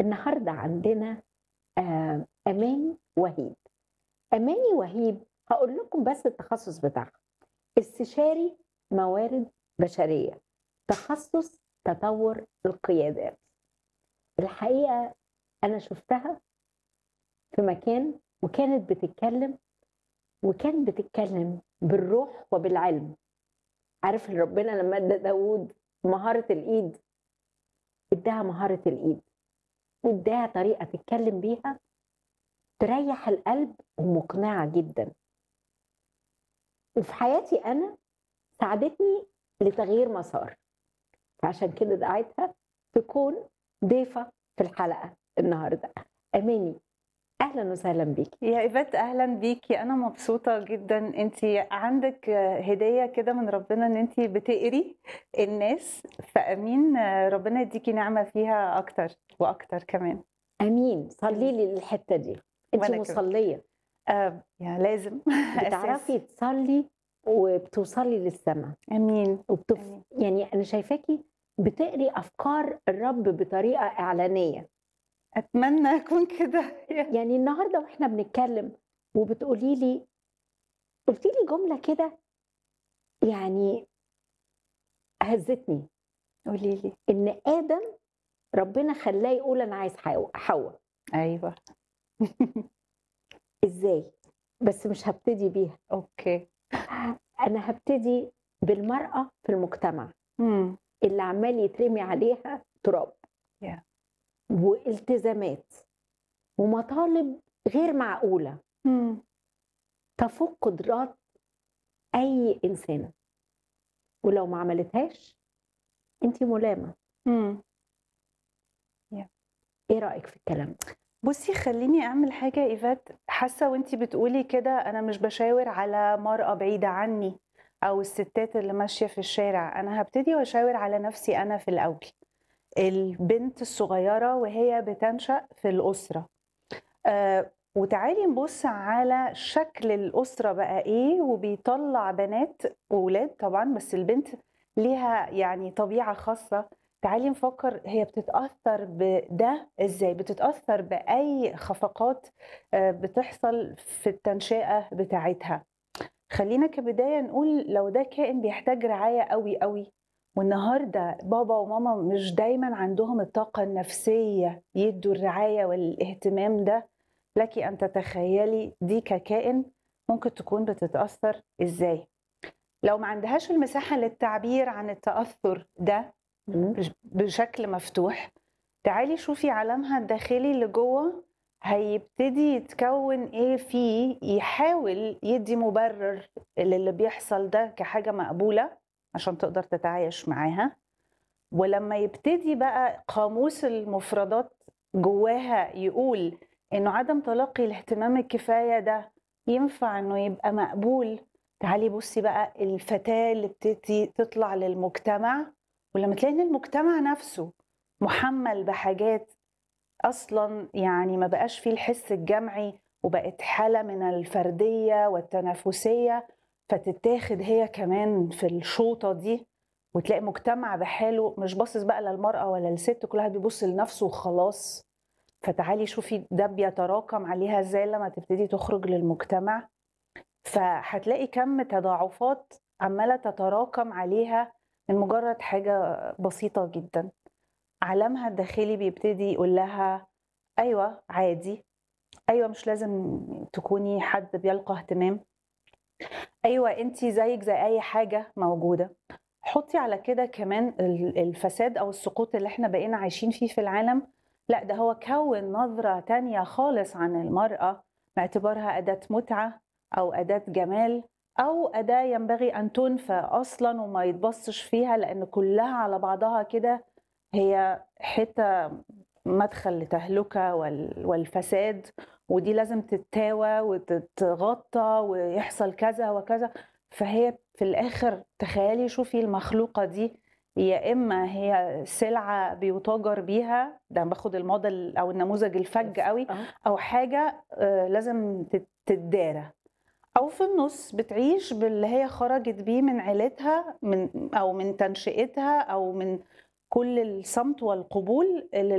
النهارده عندنا آه، اماني وهيب اماني وهيب هقول لكم بس التخصص بتاعها استشاري موارد بشريه تخصص تطور القيادات الحقيقه انا شفتها في مكان وكانت بتتكلم وكانت بتتكلم بالروح وبالعلم عارف ربنا لما ادى داوود مهاره الايد اداها مهاره الايد واداها طريقه تتكلم بيها تريح القلب ومقنعه جدا وفي حياتي انا ساعدتني لتغيير مسار فعشان كده دعيتها تكون ضيفه في الحلقه النهارده اماني اهلا وسهلا بيكي يا ايفات اهلا بيكي انا مبسوطه جدا انت عندك هديه كده من ربنا ان انت بتقري الناس فامين ربنا يديكي نعمه فيها اكتر واكتر كمان امين صلي لي الحته دي انت وأنا كمان. مصليه آه يا لازم بتعرفي تصلي وبتوصلي للسماء امين وبتف... آمين. يعني انا شايفاكي بتقري افكار الرب بطريقه اعلانيه اتمنى اكون كده يعني النهارده واحنا بنتكلم وبتقولي لي قلتي لي جمله كده يعني هزتني قولي لي ان ادم ربنا خلاه يقول انا عايز حواء حواء ايوه ازاي بس مش هبتدي بيها اوكي انا هبتدي بالمراه في المجتمع امم اللي عمال يترمي عليها تراب Yeah. والتزامات ومطالب غير معقوله امم تفوق قدرات اي انسان ولو ما عملتهاش انت ملامه امم ايه رايك في الكلام ده بصي خليني اعمل حاجه يا ايفات حاسه وانتي بتقولي كده انا مش بشاور على مرأة بعيده عني او الستات اللي ماشيه في الشارع انا هبتدي واشاور على نفسي انا في الاول البنت الصغيره وهي بتنشأ في الاسره آه وتعالي نبص على شكل الاسره بقى ايه وبيطلع بنات وولاد طبعا بس البنت ليها يعني طبيعه خاصه تعالي نفكر هي بتتأثر بده ازاي بتتأثر بأي خفقات آه، بتحصل في التنشئة بتاعتها خلينا كبداية نقول لو ده كائن بيحتاج رعاية قوي قوي والنهاردة بابا وماما مش دايما عندهم الطاقة النفسية يدوا الرعاية والاهتمام ده لك أن تتخيلي دي ككائن ممكن تكون بتتأثر ازاي لو ما عندهاش المساحة للتعبير عن التأثر ده مم. بش- بشكل مفتوح تعالي شوفي عالمها الداخلي اللي جوه هيبتدي يتكون ايه فيه يحاول يدي مبرر للي بيحصل ده كحاجة مقبولة عشان تقدر تتعايش معاها ولما يبتدي بقى قاموس المفردات جواها يقول انه عدم تلقي الاهتمام الكفاية ده ينفع انه يبقى مقبول تعالي بصي بقى الفتاة اللي بتبتدي تطلع للمجتمع ولما تلاقي ان المجتمع نفسه محمل بحاجات اصلا يعني ما بقاش فيه الحس الجمعي وبقت حاله من الفرديه والتنافسيه فتتاخد هي كمان في الشوطه دي وتلاقي مجتمع بحاله مش باصص بقى للمراه ولا للست كل واحد بيبص لنفسه وخلاص فتعالي شوفي ده بيتراكم عليها ازاي لما تبتدي تخرج للمجتمع فهتلاقي كم تضاعفات عماله تتراكم عليها من مجرد حاجه بسيطه جدا عالمها الداخلي بيبتدي يقول لها ايوه عادي ايوه مش لازم تكوني حد بيلقى اهتمام ايوه انت زيك زي اي حاجه موجوده حطي على كده كمان ال- الفساد او السقوط اللي احنا بقينا عايشين فيه في العالم لا ده هو كون نظرة تانية خالص عن المرأة باعتبارها أداة متعة أو أداة جمال أو أداة ينبغي أن تنفى أصلا وما يتبصش فيها لأن كلها على بعضها كده هي حتة مدخل لتهلكة وال- والفساد ودي لازم تتاوى وتتغطى ويحصل كذا وكذا فهي في الآخر تخيلي شوفي المخلوقة دي يا إما هي سلعة بيتاجر بيها ده باخد الموديل أو النموذج الفج قوي آه. أو حاجة آه، لازم تت- تتدارى أو في النص بتعيش باللي هي خرجت بيه من عيلتها من أو من تنشئتها أو من كل الصمت والقبول اللي